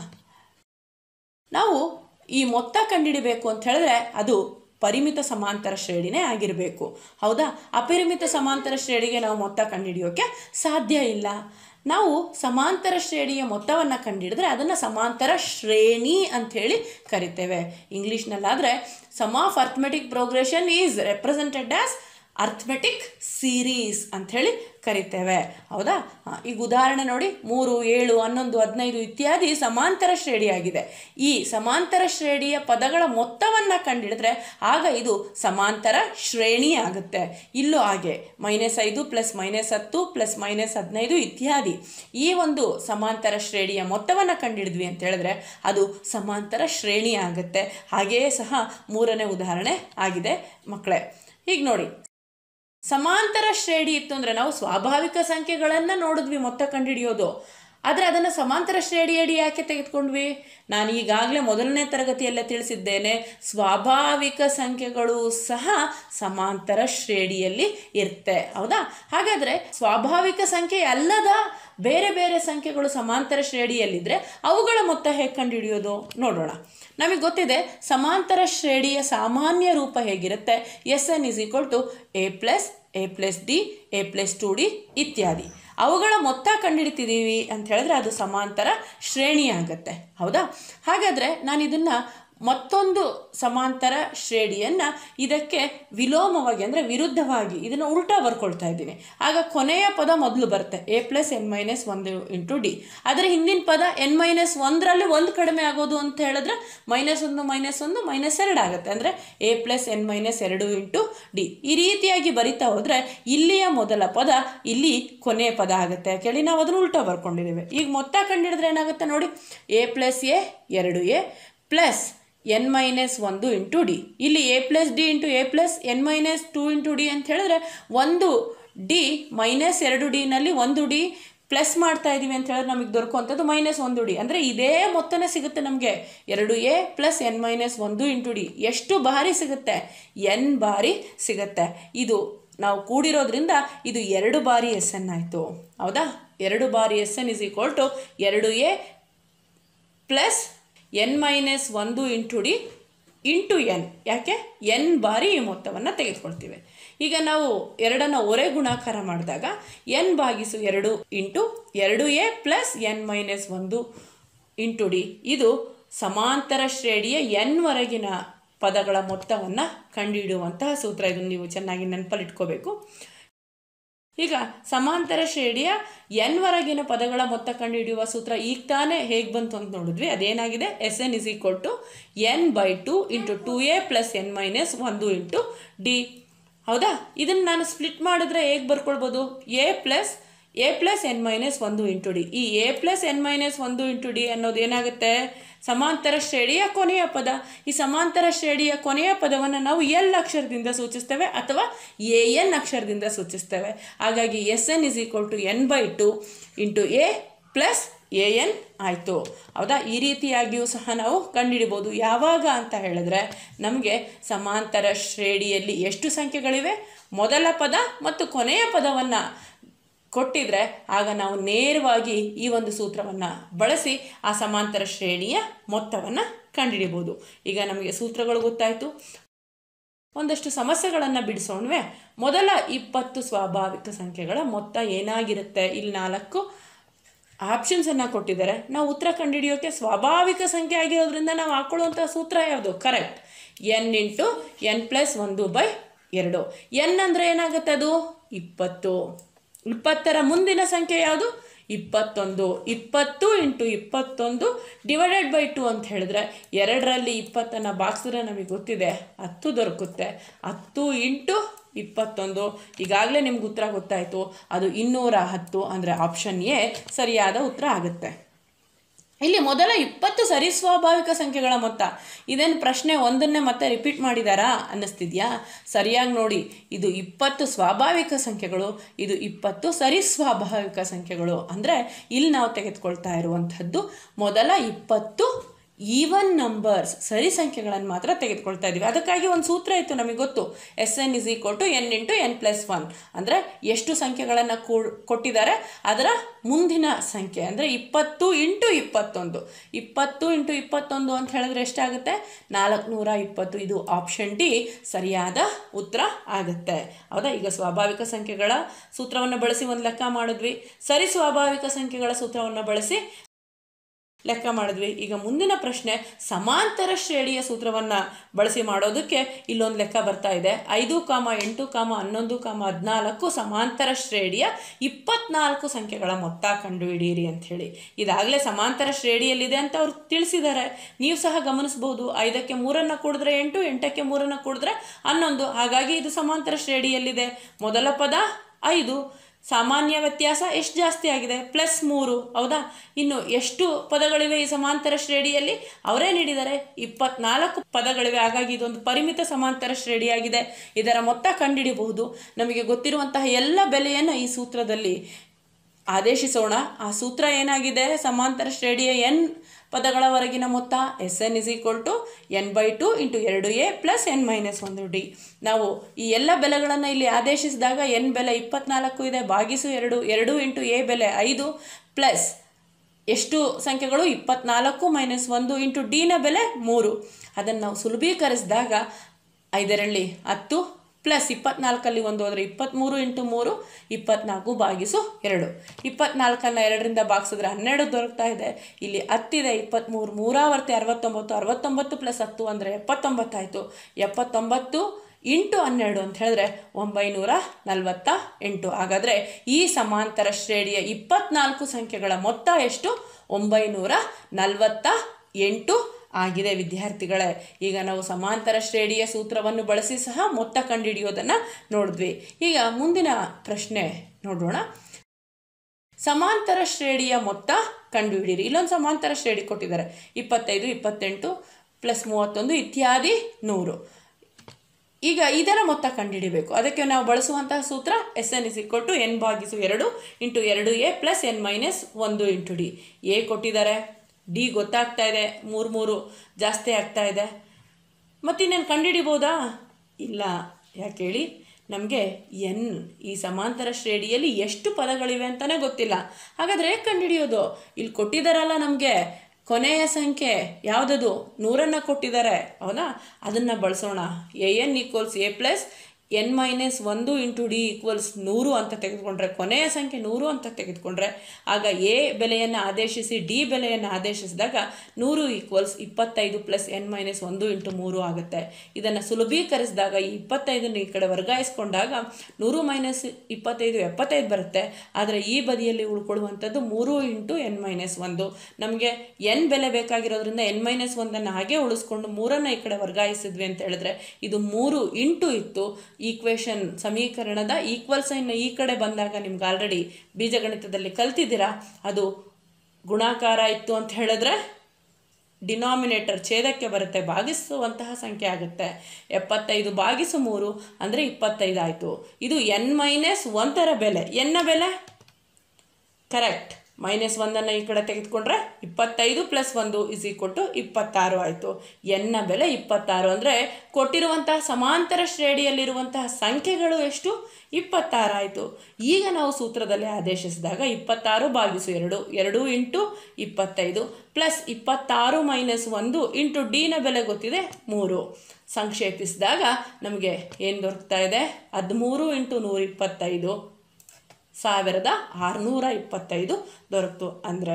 ನಾವು ಈ ಮೊತ್ತ ಕಂಡುಹಿಡಿಬೇಕು ಅಂತ ಹೇಳಿದ್ರೆ ಅದು ಪರಿಮಿತ ಸಮಾಂತರ ಶ್ರೇಣಿನೇ ಆಗಿರಬೇಕು ಹೌದಾ ಅಪರಿಮಿತ ಸಮಾಂತರ ಶ್ರೇಣಿಗೆ ನಾವು ಮೊತ್ತ ಕಂಡುಹಿಡಿಯೋಕ್ಕೆ ಸಾಧ್ಯ ಇಲ್ಲ ನಾವು ಸಮಾಂತರ ಶ್ರೇಣಿಯ ಮೊತ್ತವನ್ನು ಕಂಡುಹಿಡಿದ್ರೆ ಅದನ್ನು ಸಮಾಂತರ ಶ್ರೇಣಿ ಅಂಥೇಳಿ ಕರಿತೇವೆ ಇಂಗ್ಲೀಷ್ನಲ್ಲಾದರೆ sum of arithmetic progression is represented as arithmetic series ಅಂಥೇಳಿ ಕರಿತೇವೆ ಹೌದಾ ಹಾ, ಈಗ ಉದಾಹರಣೆ ನೋಡಿ ಮೂರು ಏಳು ಹನ್ನೊಂದು ಹದಿನೈದು ಇತ್ಯಾದಿ ಸಮಾಂತರ ಶ್ರೇಣಿಯಾಗಿದೆ ಈ ಸಮಾಂತರ ಶ್ರೇಣಿಯ ಪದಗಳ ಮೊತ್ತವನ್ನು ಕಂಡಿಡಿದ್ರೆ ಆಗ ಇದು ಸಮಾಂತರ ಶ್ರೇಣಿ ಆಗುತ್ತೆ ಇಲ್ಲೂ ಹಾಗೆ ಮೈನಸ್ ಐದು ಪ್ಲಸ್ ಮೈನಸ್ ಹತ್ತು ಪ್ಲಸ್ ಮೈನಸ್ ಹದಿನೈದು ಇತ್ಯಾದಿ ಈ ಒಂದು ಸಮಾಂತರ ಶ್ರೇಣಿಯ ಮೊತ್ತವನ್ನು ಕಂಡಿಡಿದ್ವಿ ಅಂತ ಹೇಳಿದ್ರೆ ಅದು ಸಮಾಂತರ ಶ್ರೇಣಿ ಆಗುತ್ತೆ ಹಾಗೆಯೇ ಸಹ ಮೂರನೇ ಉದಾಹರಣೆ ಆಗಿದೆ ಮಕ್ಕಳೇ ಈಗ ನೋಡಿ ಸಮಾಂತರ ಶ್ರೇಣಿ ಇತ್ತು ಅಂದರೆ ನಾವು ಸ್ವಾಭಾವಿಕ ಸಂಖ್ಯೆಗಳನ್ನು ನೋಡಿದ್ವಿ ಮೊತ್ತ ಕಂಡುಹಿಡಿಯೋದು ಆದರೆ ಅದನ್ನು ಸಮಾಂತರ ಶ್ರೇಣಿಯಡಿ ಯಾಕೆ ತೆಗೆದುಕೊಂಡ್ವಿ ನಾನು ಈಗಾಗಲೇ ಮೊದಲನೇ ತರಗತಿಯಲ್ಲೇ ತಿಳಿಸಿದ್ದೇನೆ ಸ್ವಾಭಾವಿಕ ಸಂಖ್ಯೆಗಳು ಸಹ ಸಮಾಂತರ ಶ್ರೇಣಿಯಲ್ಲಿ ಇರುತ್ತೆ ಹೌದಾ ಹಾಗಾದರೆ ಸ್ವಾಭಾವಿಕ ಸಂಖ್ಯೆ ಅಲ್ಲದ ಬೇರೆ ಬೇರೆ ಸಂಖ್ಯೆಗಳು ಸಮಾಂತರ ಶ್ರೇಣಿಯಲ್ಲಿದ್ದರೆ ಅವುಗಳ ಮೊತ್ತ ಹೇಗೆ ಕಂಡುಹಿಡಿಯೋದು ನೋಡೋಣ ನಮಗೆ ಗೊತ್ತಿದೆ ಸಮಾಂತರ ಶ್ರೇಣಿಯ ಸಾಮಾನ್ಯ ರೂಪ ಹೇಗಿರುತ್ತೆ S N is equal to A plus A plus D A plus two D ಇತ್ಯಾದಿ ಅವುಗಳ ಮೊತ್ತ ಕಂಡುಹಿಡಿತಿದ್ದೀವಿ ಅಂತ ಹೇಳಿದ್ರೆ ಅದು ಸಮಾಂತರ ಶ್ರೇಣಿ ಆಗುತ್ತೆ ಹೌದಾ ಹಾಗಾದರೆ ನಾನು ಇದನ್ನು ಮತ್ತೊಂದು ಸಮಾಂತರ ಶ್ರೇಣಿಯನ್ನು ಇದಕ್ಕೆ ವಿಲೋಮವಾಗಿ ಅಂದರೆ ವಿರುದ್ಧವಾಗಿ ಇದನ್ನು ಉಲ್ಟಾ ಬರ್ಕೊಳ್ತಾ ಇದ್ದೀನಿ ಆಗ ಕೊನೆಯ ಪದ ಮೊದಲು ಬರುತ್ತೆ ಎ ಪ್ಲಸ್ ಎನ್ ಮೈನಸ್ ಒಂದು ಇಂಟು ಡಿ ಆದರೆ ಹಿಂದಿನ ಪದ ಎನ್ ಮೈನಸ್ ಒಂದರಲ್ಲಿ ಒಂದು ಕಡಿಮೆ ಆಗೋದು ಅಂತ ಹೇಳಿದ್ರೆ ಮೈನಸ್ ಒಂದು ಮೈನಸ್ ಒಂದು ಮೈನಸ್ ಎರಡು ಆಗುತ್ತೆ ಅಂದರೆ ಎ ಪ್ಲಸ್ ಎನ್ ಮೈನಸ್ ಎರಡು ಇಂಟು ಡಿ ಈ ರೀತಿಯಾಗಿ ಬರಿತಾ ಹೋದರೆ ಇಲ್ಲಿಯ ಮೊದಲ ಪದ ಇಲ್ಲಿ ಕೊನೆಯ ಪದ ಆಗುತ್ತೆ ಕೇಳಿ ನಾವು ಅದನ್ನು ಉಲ್ಟಾ ಬರ್ಕೊಂಡಿದ್ದೇವೆ ಈಗ ಮೊತ್ತ ಕಂಡಿಡಿದ್ರೆ ಏನಾಗುತ್ತೆ ನೋಡಿ ಎ ಪ್ಲಸ್ ಎ ಎರಡು ಎ ಪ್ಲಸ್ ಎನ್ ಮೈನಸ್ ಒಂದು ಇಂಟು ಡಿ ಇಲ್ಲಿ A plus D into A plus N minus two into D ಅಂತ ಹೇಳಿದ್ರೆ ಒಂದು ಡಿ ಮೈನಸ್ ಎರಡು ಡಿನಲ್ಲಿ ಒಂದು ಡಿ ಪ್ಲಸ್ ಮಾಡ್ತಾ ಇದ್ದೀವಿ ಅಂತ ಹೇಳಿದ್ರೆ ನಮಗೆ ದೊರಕುವಂಥದ್ದು ಮೈನಸ್ ಒಂದು ಡಿ ಅಂದರೆ ಇದೇ ಮೊತ್ತನೇ ಸಿಗುತ್ತೆ ನಮಗೆ ಎರಡು ಎ ಪ್ಲಸ್ ಎನ್ ಮೈನಸ್ ಒಂದು ಇಂಟು ಡಿ ಎಷ್ಟು ಬಾರಿ ಸಿಗುತ್ತೆ ಎನ್ ಬಾರಿ ಸಿಗುತ್ತೆ ಇದು ನಾವು ಕೂಡಿರೋದ್ರಿಂದ ಇದು ಎರಡು ಬಾರಿ ಎಸ್ ಎನ್ ಆಯಿತು ಹೌದಾ ಎರಡು ಬಾರಿ S N is equal to ಎರಡು ಎ ಪ್ಲಸ್ ಎನ್ ಮೈನಸ್ ಒಂದು ಇಂಟು ಡಿ ಇಂಟು ಎನ್ ಯಾಕೆ ಎನ್ ಬಾರಿ ಈ ಮೊತ್ತವನ್ನು ತೆಗೆದುಕೊಳ್ತೀವಿ ಈಗ ನಾವು ಎರಡನ್ನು ಒರೆ ಗುಣಾಕಾರ ಮಾಡಿದಾಗ ಎನ್ ಭಾಗಿಸು ಎರಡು ಇಂಟು ಎರಡು ಎ ಪ್ಲಸ್ ಎನ್ ಮೈನಸ್ ಒಂದು ಇಂಟು ಡಿ ಇದು ಸಮಾಂತರ ಶ್ರೇಣಿಯ ಎನ್ ವರೆಗಿನ ಪದಗಳ ಮೊತ್ತವನ್ನು ಕಂಡುಹಿಡಿಯುವಂತಹ ಸೂತ್ರ ಇದನ್ನು ನೀವು ಚೆನ್ನಾಗಿ ನೆನಪಲ್ಲಿ ಇಟ್ಕೋಬೇಕು ಈಗ ಸಮಾಂತರ ಶ್ರೇಣಿಯ ಎನ್ ವರೆಗಿನ ಪದಗಳ ಮೊತ್ತ ಕಂಡುಹಿಡಿಯುವ ಸೂತ್ರ ಈಗ ತಾನೇ ಹೇಗೆ ಬಂತು ಅಂತ ನೋಡಿದ್ವಿ ಅದೇನಾಗಿದೆ S N is equal to N by two into two A plus N minus ಒಂದು ಇಂಟು ಡಿ ಹೌದಾ ಇದನ್ನು ನಾನು ಸ್ಪ್ಲಿಟ್ ಮಾಡಿದ್ರೆ ಹೇಗೆ ಬರ್ಕೊಳ್ಬೋದು A plus A plus N minus ಒಂದು ಇಂಟು ಡಿ ಈ ಎ ಪ್ಲಸ್ ಎನ್ ಮೈನಸ್ ಒಂದು ಇಂಟು ಡಿ ಅನ್ನೋದು ಏನಾಗುತ್ತೆ ಸಮಾಂತರ ಶ್ರೇಣಿಯ ಕೊನೆಯ ಪದ ಈ ಸಮಾಂತರ ಶ್ರೇಣಿಯ ಕೊನೆಯ ಪದವನ್ನು ನಾವು ಎಲ್ ಅಕ್ಷರದಿಂದ ಸೂಚಿಸ್ತೇವೆ ಅಥವಾ ಎ ಎನ್ ಅಕ್ಷರದಿಂದ ಸೂಚಿಸ್ತೇವೆ ಹಾಗಾಗಿ S N is equal to N by two into A plus A N ಆಯಿತು ಹೌದಾ ಈ ರೀತಿಯಾಗಿಯೂ ಸಹ ನಾವು ಕಂಡುಹಿಡಿಬೋದು ಯಾವಾಗ ಅಂತ ಹೇಳಿದ್ರೆ ನಮಗೆ ಸಮಾಂತರ ಶ್ರೇಣಿಯಲ್ಲಿ ಎಷ್ಟು ಸಂಖ್ಯೆಗಳಿವೆ ಮೊದಲ ಪದ ಮತ್ತು ಕೊನೆಯ ಪದವನ್ನು ಕೊಟ್ಟಿದ್ರೆ ಆಗ ನಾವು ನೇರವಾಗಿ ಈ ಒಂದು ಸೂತ್ರವನ್ನು ಬಳಸಿ ಆ ಸಮಾಂತರ ಶ್ರೇಣಿಯ ಮೊತ್ತವನ್ನು ಕಂಡುಹಿಡಿಬೋದು ಈಗ ನಮಗೆ ಸೂತ್ರಗಳು ಗೊತ್ತಾಯಿತು ಒಂದಷ್ಟು ಸಮಸ್ಯೆಗಳನ್ನು ಬಿಡಿಸೋಣವೆ ಮೊದಲ ಇಪ್ಪತ್ತು ಸ್ವಾಭಾವಿಕ ಸಂಖ್ಯೆಗಳ ಮೊತ್ತ ಏನಾಗಿರುತ್ತೆ ಇಲ್ಲಿ ನಾಲ್ಕು ಆಪ್ಷನ್ಸನ್ನು ಕೊಟ್ಟಿದ್ದಾರೆ ನಾವು ಉತ್ತರ ಕಂಡುಹಿಡಿಯೋಕ್ಕೆ ಸ್ವಾಭಾವಿಕ ಸಂಖ್ಯೆ ಆಗಿರೋದ್ರಿಂದ ನಾವು ಹಾಕೊಳ್ಳುವಂಥ ಸೂತ್ರ ಯಾವುದು correct N into N plus ಒಂದು ಬೈ ಎರಡು ಎನ್ ಅಂದರೆ ಏನಾಗುತ್ತೆ ಅದು ಇಪ್ಪತ್ತು ಇಪ್ಪತ್ತರ ಮುಂದಿನ ಸಂಖ್ಯೆ ಯಾವುದು ಇಪ್ಪತ್ತೊಂದು ಇಪ್ಪತ್ತು ಇಂಟು ಇಪ್ಪತ್ತೊಂದು ಡಿವೈಡೆಡ್ ಬೈ ಟು ಅಂತ ಹೇಳಿದ್ರೆ ಎರಡರಲ್ಲಿ ಇಪ್ಪತ್ತನ್ನು ಬಾಗಿಸಿದ್ರೆ ನಮಗೆ ಗೊತ್ತಿದೆ ಹತ್ತು ದೊರಕುತ್ತೆ ಹತ್ತು ಇಂಟು ಇಪ್ಪತ್ತೊಂದು ಈಗಾಗಲೇ ನಿಮ್ಗೆ ಉತ್ತರ ಗೊತ್ತಾಯಿತು ಅದು ಇನ್ನೂರ ಹತ್ತು ಅಂದರೆ ಆಪ್ಷನ್ ಎ ಸರಿಯಾದ ಉತ್ತರ ಆಗುತ್ತೆ ಇಲ್ಲಿ ಮೊದಲ ಇಪ್ಪತ್ತು ಸರಿಸ್ವಾಭಾವಿಕ ಸಂಖ್ಯೆಗಳ ಮೊತ್ತ ಇದೇನು ಪ್ರಶ್ನೆ ಒಂದನ್ನೇ ಮತ್ತೆ ರಿಪೀಟ್ ಮಾಡಿದಾರಾ ಅನ್ನಿಸ್ತಿದ್ಯಾ ಸರಿಯಾಗಿ ನೋಡಿ ಇದು ಇಪ್ಪತ್ತು ಸ್ವಾಭಾವಿಕ ಸಂಖ್ಯೆಗಳು ಇದು ಇಪ್ಪತ್ತು ಸರಿಸ್ವಾಭಾವಿಕ ಸಂಖ್ಯೆಗಳು ಅಂದರೆ ಇಲ್ಲಿ ನಾವು ತೆಗೆದುಕೊಳ್ತಾ ಇರುವಂಥದ್ದು ಮೊದಲ ಇಪ್ಪತ್ತು ಈವನ್ ನಂಬರ್ಸ್ ಸರಿ ಸಂಖ್ಯೆಗಳನ್ನು ಮಾತ್ರ ತೆಗೆದುಕೊಳ್ತಾ ಇದ್ದೀವಿ ಅದಕ್ಕಾಗಿ ಒಂದು ಸೂತ್ರ ಇತ್ತು ನಮಗೆ ಗೊತ್ತು S N is equal to N into N plus one ಅಂದರೆ ಎಷ್ಟು ಸಂಖ್ಯೆಗಳನ್ನು ಕೊಟ್ಟಿದ್ದಾರೆ ಅದರ ಮುಂದಿನ ಸಂಖ್ಯೆ ಅಂದರೆ ಇಪ್ಪತ್ತು ಇಂಟು ಇಪ್ಪತ್ತೊಂದು ಇಪ್ಪತ್ತು ಇಂಟು ಇಪ್ಪತ್ತೊಂದು ಅಂತ ಹೇಳಿದ್ರೆ ಎಷ್ಟಾಗುತ್ತೆ ನಾಲ್ಕುನೂರ ಇಪ್ಪತ್ತು ಇದು ಆಪ್ಷನ್ ಡಿ ಸರಿಯಾದ ಉತ್ತರ ಆಗುತ್ತೆ ಹೌದಾ ಈಗ ಸ್ವಾಭಾವಿಕ ಸಂಖ್ಯೆಗಳ ಸೂತ್ರವನ್ನು ಬಳಸಿ ಒಂದು ಲೆಕ್ಕ ಮಾಡಿದ್ವಿ ಸರಿ ಸ್ವಾಭಾವಿಕ ಸಂಖ್ಯೆಗಳ ಸೂತ್ರವನ್ನು ಬಳಸಿ ಲೆಕ್ಕ ಮಾಡಿದ್ವಿ ಈಗ ಮುಂದಿನ ಪ್ರಶ್ನೆ ಸಮಾಂತರ ಶ್ರೇಣಿಯ ಸೂತ್ರವನ್ನು ಬಳಸಿ ಮಾಡೋದಕ್ಕೆ ಇಲ್ಲೊಂದು ಲೆಕ್ಕ ಬರ್ತಾ ಇದೆ ಐದು ಕಾಮ ಎಂಟು ಕಾಮ ಹನ್ನೊಂದು ಕಾಮ ಹದಿನಾಲ್ಕು ಸಮಾಂತರ ಶ್ರೇಣಿಯ ಇಪ್ಪತ್ನಾಲ್ಕು ಸಂಖ್ಯೆಗಳ ಮೊತ್ತ ಕಂಡುಹಿಡಿಯಿರಿ ಅಂಥೇಳಿ ಇದಾಗಲೇ ಸಮಾಂತರ ಶ್ರೇಣಿಯಲ್ಲಿದೆ ಅಂತ ಅವ್ರು ತಿಳಿಸಿದ್ದಾರೆ ನೀವು ಸಹ ಗಮನಿಸ್ಬೋದು ಐದಕ್ಕೆ ಮೂರನ್ನು ಕೂಡಿದ್ರೆ ಎಂಟು ಎಂಟಕ್ಕೆ ಮೂರನ್ನು ಕೂಡಿದ್ರೆ ಹನ್ನೊಂದು ಹಾಗಾಗಿ ಇದು ಸಮಾಂತರ ಶ್ರೇಣಿಯಲ್ಲಿದೆ ಮೊದಲ ಪದ ಐದು ಸಾಮಾನ್ಯ ವ್ಯತ್ಯಾಸ ಎಷ್ಟು ಜಾಸ್ತಿ ಆಗಿದೆ ಪ್ಲಸ್ ಮೂರು ಹೌದಾ ಇನ್ನು ಎಷ್ಟು ಪದಗಳಿವೆ ಈ ಸಮಾಂತರ ಶ್ರೇಣಿಯಲ್ಲಿ ಅವರೇ ನೀಡಿದ್ದಾರೆ ಇಪ್ಪತ್ನಾಲ್ಕು ಪದಗಳಿವೆ ಹಾಗಾಗಿ ಇದೊಂದು ಪರಿಮಿತ ಸಮಾಂತರ ಶ್ರೇಣಿಯಾಗಿದೆ ಇದರ ಮೊತ್ತ ಕಂಡುಹಿಡಿಯಬಹುದು ನಮಗೆ ಗೊತ್ತಿರುವಂತಹ ಎಲ್ಲ ಬೆಲೆಯನ್ನು ಈ ಸೂತ್ರದಲ್ಲಿ ಆದೇಶಿಸೋಣ ಆ ಸೂತ್ರ ಏನಾಗಿದೆ ಸಮಾಂತರ ಶ್ರೇಣಿಯ ಎನ್ ಪದಗಳವರೆಗಿನ ಮೊತ್ತ S N is equal to N by two into ಎರಡು ಎ ಪ್ಲಸ್ ಎನ್ ಮೈನಸ್ ಒಂದು ಡಿ ನಾವು ಈ ಎಲ್ಲ ಬೆಲೆಗಳನ್ನು ಇಲ್ಲಿ ಆದೇಶಿಸಿದಾಗ ಎನ್ ಬೆಲೆ ಇಪ್ಪತ್ನಾಲ್ಕು ಇದೆ ಬಾಗಿಸು ಎರಡು ಎರಡು ಇಂಟು ಎ ಬೆಲೆ ಐದು ಪ್ಲಸ್ ಎಷ್ಟು ಸಂಖ್ಯೆಗಳು ಇಪ್ಪತ್ನಾಲ್ಕು ಮೈನಸ್ ಒಂದು ಇಂಟು ಡಿನ ಬೆಲೆ ಮೂರು ಅದನ್ನು ನಾವು ಸುಲಭೀಕರಿಸಿದಾಗ ಐದರಲ್ಲಿ ಹತ್ತು ಪ್ಲಸ್ ಇಪ್ಪತ್ನಾಲ್ಕಲ್ಲಿ ಒಂದು ಹೋದರೆ ಇಪ್ಪತ್ತ್ಮೂರು ಇಂಟು ಮೂರು ಇಪ್ಪತ್ನಾಲ್ಕು ಬಾಗಿಸು ಎರಡು ಇಪ್ಪತ್ನಾಲ್ಕನ್ನು ಎರಡರಿಂದ ಬಾಗಿಸಿದ್ರೆ ಹನ್ನೆರಡು ದೊರಕ್ತಾ ಇದೆ ಇಲ್ಲಿ ಹತ್ತಿದೆ ಇಪ್ಪತ್ತ್ಮೂರು ಮೂರಾವರ್ತಿ ಅರವತ್ತೊಂಬತ್ತು ಅರವತ್ತೊಂಬತ್ತು ಪ್ಲಸ್ ಹತ್ತು ಅಂದರೆ ಎಪ್ಪತ್ತೊಂಬತ್ತಾಯಿತು ಎಪ್ಪತ್ತೊಂಬತ್ತು ಇಂಟು ಹನ್ನೆರಡು ಅಂತ ಹೇಳಿದ್ರೆ ಒಂಬೈನೂರ ನಲವತ್ತ ಎಂಟು ಹಾಗಾದರೆ ಈ ಸಮಾಂತರ ಶ್ರೇಣಿಯ ಇಪ್ಪತ್ನಾಲ್ಕು ಸಂಖ್ಯೆಗಳ ಮೊತ್ತ ಎಷ್ಟು ಒಂಬೈನೂರ ನಲವತ್ತ ಎಂಟು ಆಗಿದೆ ವಿದ್ಯಾರ್ಥಿಗಳೇ ಈಗ ನಾವು ಸಮಾಂತರ ಶ್ರೇಣಿಯ ಸೂತ್ರವನ್ನು ಬಳಸಿ ಸಹ ಮೊತ್ತ ಕಂಡುಹಿಡಿಯೋದನ್ನು ನೋಡಿದ್ವಿ ಈಗ ಮುಂದಿನ ಪ್ರಶ್ನೆ ನೋಡೋಣ ಸಮಾಂತರ ಶ್ರೇಣಿಯ ಮೊತ್ತ ಕಂಡುಹಿಡಿಯಿರಿ ಇಲ್ಲೊಂದು ಸಮಾಂತರ ಶ್ರೇಣಿ ಕೊಟ್ಟಿದ್ದಾರೆ ಇಪ್ಪತ್ತೈದು ಇಪ್ಪತ್ತೆಂಟು ಪ್ಲಸ್ ಮೂವತ್ತೊಂದು ಇತ್ಯಾದಿ ನೂರು ಈಗ ಇದರ ಮೊತ್ತ ಕಂಡುಹಿಡಿಬೇಕು ಅದಕ್ಕೆ ನಾವು ಬಳಸುವಂತಹ ಸೂತ್ರ S N is equal to N ಭಾಗಿಸು ಎರಡು ಇಂಟು ಎರಡು ಎ ಪ್ಲಸ್ ಎನ್ ಮೈನಸ್ ಒಂದು ಇಂಟು ಡಿ ಎ ಕೊಟ್ಟಿದ್ದಾರೆ ಡಿ ಗೊತ್ತಾಗ್ತಾ ಇದೆ ಮೂರು ಮೂರು ಜಾಸ್ತಿ ಆಗ್ತಾ ಇದೆ ಮತ್ತಿನ್ನೇನು ಕಂಡುಹಿಡಿಬೋದಾ ಇಲ್ಲ ಯಾಕೆ ಹೇಳಿ ನಮಗೆ ಎನ್ ಈ ಸಮಾಂತರ ಶ್ರೇಣಿಯಲ್ಲಿ ಎಷ್ಟು ಪದಗಳಿವೆ ಅಂತಲೇ ಗೊತ್ತಿಲ್ಲ ಹಾಗಾದರೆ ಹೇಗೆ ಕಂಡುಹಿಡಿಯೋದು ಇಲ್ಲಿ ಕೊಟ್ಟಿದ್ದಾರಲ್ಲ ನಮಗೆ ಕೊನೆಯ ಸಂಖ್ಯೆ ಯಾವುದದು ನೂರನ್ನು ಕೊಟ್ಟಿದ್ದಾರೆ ಹೌದಾ ಅದನ್ನು ಬಳಸೋಣ A N equals A plus N minus ಒಂದು ಇಂಟು ಡಿ ಈಕ್ವಲ್ಸ್ ನೂರು ಅಂತ ತೆಗೆದುಕೊಂಡ್ರೆ ಕೊನೆಯ ಸಂಖ್ಯೆ ನೂರು ಅಂತ ತೆಗೆದುಕೊಂಡ್ರೆ ಆಗ ಎ ಬೆಲೆಯನ್ನು ಆದೇಶಿಸಿ ಡಿ ಬೆಲೆಯನ್ನು ಆದೇಶಿಸಿದಾಗ ನೂರು ಈಕ್ವಲ್ಸ್ ಇಪ್ಪತ್ತೈದು ಪ್ಲಸ್ ಎನ್ ಮೈನಸ್ ಒಂದು ಇಂಟು ಮೂರು ಆಗುತ್ತೆ ಇದನ್ನು ಸುಲಭೀಕರಿಸಿದಾಗ ಈ ಇಪ್ಪತ್ತೈದನ್ನು ಈ ಕಡೆ ವರ್ಗಾಯಿಸ್ಕೊಂಡಾಗ ನೂರು ಮೈನಸ್ ಇಪ್ಪತ್ತೈದು ಎಪ್ಪತ್ತೈದು ಬರುತ್ತೆ ಆದರೆ ಈ ಬದಿಯಲ್ಲಿ ಉಳ್ಕೊಳ್ಳುವಂಥದ್ದು ಮೂರು ಇಂಟು ಎನ್ ಮೈನಸ್ ಒಂದು ನಮಗೆ ಎನ್ ಬೆಲೆ ಬೇಕಾಗಿರೋದ್ರಿಂದ ಎನ್ ಮೈನಸ್ ಒಂದನ್ನು ಹಾಗೆ ಉಳಿಸ್ಕೊಂಡು ಮೂರನ್ನು ಈ ಕಡೆ ವರ್ಗಾಯಿಸಿದ್ವಿ ಅಂತ ಹೇಳಿದ್ರೆ ಇದು ಮೂರು ಇಂಟು ಇತ್ತು ಈಕ್ವೇಷನ್ ಸಮೀಕರಣದ ಈಕ್ವಲ್ ಸೈನ್ ಈ ಕಡೆ ಬಂದಾಗ ನಿಮ್ಗೆ ಆಲ್ರೆಡಿ ಬೀಜಗಣಿತದಲ್ಲಿ ಕಲ್ತಿದ್ದೀರಾ ಅದು ಗುಣಾಕಾರ ಇತ್ತು ಅಂತ ಹೇಳಿದ್ರೆ ಡಿನಾಮಿನೇಟರ್ ಛೇದಕ್ಕೆ ಬರುತ್ತೆ ಭಾಗಿಸುವಂತಹ ಸಂಖ್ಯೆ ಆಗುತ್ತೆ ಎಪ್ಪತ್ತೈದು ಭಾಗಿಸು ಮೂರು ಅಂದರೆ ಇಪ್ಪತ್ತೈದು ಆಯಿತು ಇದು ಎನ್ ಮೈನಸ್ ಒಂದರ ಬೆಲೆ ಎನ್ನ ಬೆಲೆ ಕರೆಕ್ಟ್ ಮೈನಸ್ ಒಂದನ್ನು ಈ ಕಡೆ ತೆಗೆದುಕೊಂಡ್ರೆ ಇಪ್ಪತ್ತೈದು ಪ್ಲಸ್ ಒಂದು ಇಸ್ ಈಕ್ವಲ್ ಟು ಇಪ್ಪತ್ತಾರು ಆಯಿತು ಎನ್ನ ಬೆಲೆ ಇಪ್ಪತ್ತಾರು ಅಂದರೆ ಕೊಟ್ಟಿರುವಂತಹ ಸಮಾಂತರ ಶ್ರೇಣಿಯಲ್ಲಿರುವಂತಹ ಸಂಖ್ಯೆಗಳು ಎಷ್ಟು ಇಪ್ಪತ್ತಾರು ಆಯಿತು ಈಗ ನಾವು ಸೂತ್ರದಲ್ಲಿ ಆದೇಶಿಸಿದಾಗ ಇಪ್ಪತ್ತಾರು ಭಾಗಿಸು ಎರಡು ಎರಡು ಇಂಟು ಇಪ್ಪತ್ತೈದು ಪ್ಲಸ್ ಇಪ್ಪತ್ತಾರು ಮೈನಸ್ ಒಂದು ಇಂಟು ಡಿನ ಬೆಲೆ ಗೊತ್ತಿದೆ ಮೂರು ಸಂಕ್ಷೇಪಿಸಿದಾಗ ನಮಗೆ ಏನು ದೊರಕ್ತಾ ಇದೆ ಹದಿಮೂರು ಇಂಟು ನೂರ ಇಪ್ಪತ್ತೈದು ಸಾವಿರದ ಆರುನೂರ ಇಪ್ಪತ್ತೈದು ದೊರಕಿತು ಅಂದರೆ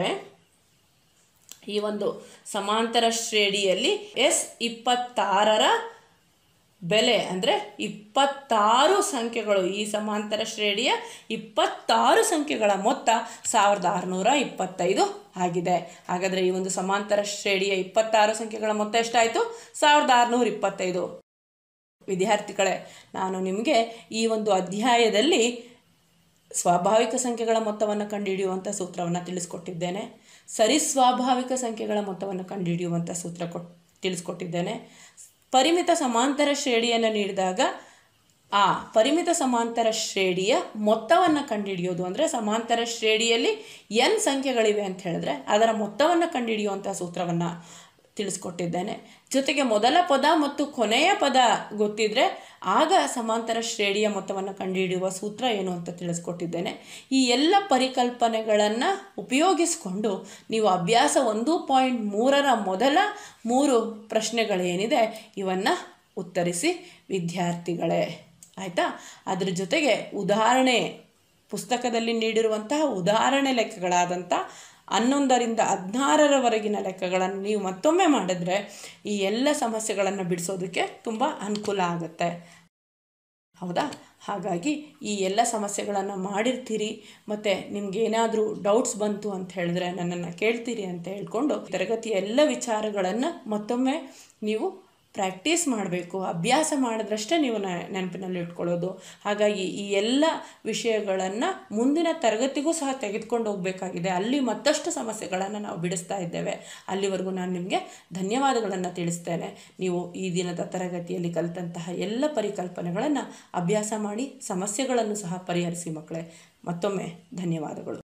ಈ ಒಂದು ಸಮಾಂತರ ಶ್ರೇಣಿಯಲ್ಲಿ ಎಸ್ ಇಪ್ಪತ್ತಾರರ ಬೆಲೆ ಅಂದರೆ ಇಪ್ಪತ್ತಾರು ಸಂಖ್ಯೆಗಳು ಈ ಸಮಾಂತರ ಶ್ರೇಣಿಯ ಇಪ್ಪತ್ತಾರು ಸಂಖ್ಯೆಗಳ ಮೊತ್ತ ಸಾವಿರದ ಆರುನೂರ ಇಪ್ಪತ್ತೈದು ಆಗಿದೆ ಹಾಗಾದರೆ ಈ ಒಂದು ಸಮಾಂತರ ಶ್ರೇಣಿಯ ಇಪ್ಪತ್ತಾರು ಸಂಖ್ಯೆಗಳ ಮೊತ್ತ ಎಷ್ಟಾಯಿತು ಸಾವಿರದ ಆರುನೂರ ಇಪ್ಪತ್ತೈದು ವಿದ್ಯಾರ್ಥಿಗಳೇ ನಾನು ನಿಮಗೆ ಈ ಒಂದು ಅಧ್ಯಾಯದಲ್ಲಿ ಸ್ವಾಭಾವಿಕ ಸಂಖ್ಯೆಗಳ ಮೊತ್ತವನ್ನು ಕಂಡುಹಿಡಿಯುವಂಥ ಸೂತ್ರವನ್ನು ತಿಳಿಸ್ಕೊಟ್ಟಿದ್ದೇನೆ ಸರಿ ಸ್ವಾಭಾವಿಕ ಸಂಖ್ಯೆಗಳ ಮೊತ್ತವನ್ನು ಕಂಡುಹಿಡಿಯುವಂಥ ಸೂತ್ರ ಕೊಟ್ ತಿಳಿಸ್ಕೊಟ್ಟಿದ್ದೇನೆ ಪರಿಮಿತ ಸಮಾಂತರ ಶ್ರೇಣಿಯನ್ನು ನೀಡಿದಾಗ ಆ ಪರಿಮಿತ ಸಮಾಂತರ ಶ್ರೇಣಿಯ ಮೊತ್ತವನ್ನು ಕಂಡುಹಿಡಿಯೋದು ಅಂದರೆ ಸಮಾಂತರ ಶ್ರೇಣಿಯಲ್ಲಿ ಎನ್ ಸಂಖ್ಯೆಗಳಿವೆ ಅಂತ ಹೇಳಿದ್ರೆ ಅದರ ಮೊತ್ತವನ್ನು ಕಂಡುಹಿಡಿಯುವಂಥ ಸೂತ್ರವನ್ನು ತಿಳಿಸ್ಕೊಟ್ಟಿದ್ದೇನೆ ಜೊತೆಗೆ ಮೊದಲ ಪದ ಮತ್ತು ಕೊನೆಯ ಪದ ಗೊತ್ತಿದ್ರೆ ಆಗ ಸಮಾಂತರ ಶ್ರೇಣಿಯ ಮೊತ್ತವನ್ನು ಕಂಡುಹಿಡಿಯುವ ಸೂತ್ರ ಏನು ಅಂತ ತಿಳಿಸ್ಕೊಟ್ಟಿದ್ದೇನೆ ಈ ಎಲ್ಲ ಪರಿಕಲ್ಪನೆಗಳನ್ನು ಉಪಯೋಗಿಸಿಕೊಂಡು ನೀವು ಅಭ್ಯಾಸ ಒಂದು ಪಾಯಿಂಟ್ ಮೂರರ ಮೊದಲ ಮೂರು ಪ್ರಶ್ನೆಗಳೇನಿದೆ ಇವನ್ನು ಉತ್ತರಿಸಿ ವಿದ್ಯಾರ್ಥಿಗಳೇ ಆಯಿತಾ ಅದ್ರ ಜೊತೆಗೆ ಉದಾಹರಣೆ ಪುಸ್ತಕದಲ್ಲಿ ನೀಡಿರುವಂತಹ ಉದಾಹರಣೆ ಲೆಕ್ಕಗಳಾದಂಥ ಹನ್ನೊಂದರಿಂದ ಹದಿನಾರರವರೆಗಿನ ಲೆಕ್ಕಗಳನ್ನು ನೀವು ಮತ್ತೊಮ್ಮೆ ಮಾಡಿದ್ರೆ ಈ ಎಲ್ಲ ಸಮಸ್ಯೆಗಳನ್ನು ಬಿಡಿಸೋದಕ್ಕೆ ತುಂಬ ಅನುಕೂಲ ಆಗುತ್ತೆ ಹೌದಾ ಹಾಗಾಗಿ ಈ ಎಲ್ಲ ಸಮಸ್ಯೆಗಳನ್ನು ಮಾಡಿರ್ತೀರಿ ಮತ್ತು ನಿಮ್ಗೆ ಏನಾದರೂ ಡೌಟ್ಸ್ ಬಂತು ಅಂತ ಹೇಳಿದ್ರೆ ನನ್ನನ್ನು ಕೇಳ್ತೀರಿ ಅಂತ ಹೇಳ್ಕೊಂಡು ತರಗತಿಯ ಎಲ್ಲ ವಿಚಾರಗಳನ್ನು ಮತ್ತೊಮ್ಮೆ ನೀವು ಪ್ರಾಕ್ಟೀಸ್ ಮಾಡಬೇಕು ಅಭ್ಯಾಸ ಮಾಡಿದ್ರಷ್ಟೇ ನೀವು ನ ನೆನಪಿನಲ್ಲಿ ಇಟ್ಕೊಳ್ಳೋದು ಹಾಗಾಗಿ ಈ ಎಲ್ಲ ವಿಷಯಗಳನ್ನು ಮುಂದಿನ ತರಗತಿಗೂ ಸಹ ತೆಗೆದುಕೊಂಡು ಹೋಗಬೇಕಾಗಿದೆ ಅಲ್ಲಿ ಮತ್ತಷ್ಟು ಸಮಸ್ಯೆಗಳನ್ನು ನಾವು ಬಿಡಿಸ್ತಾ ಇದ್ದೇವೆ ಅಲ್ಲಿವರೆಗೂ ನಾನು ನಿಮಗೆ ಧನ್ಯವಾದಗಳನ್ನು ತಿಳಿಸ್ತೇನೆ ನೀವು ಈ ದಿನದ ತರಗತಿಯಲ್ಲಿ ಕಲಿತಂತಹ ಎಲ್ಲ ಪರಿಕಲ್ಪನೆಗಳನ್ನು ಅಭ್ಯಾಸ ಮಾಡಿ ಸಮಸ್ಯೆಗಳನ್ನು ಸಹ ಪರಿಹರಿಸಿ ಮಕ್ಕಳೇ ಮತ್ತೊಮ್ಮೆ ಧನ್ಯವಾದಗಳು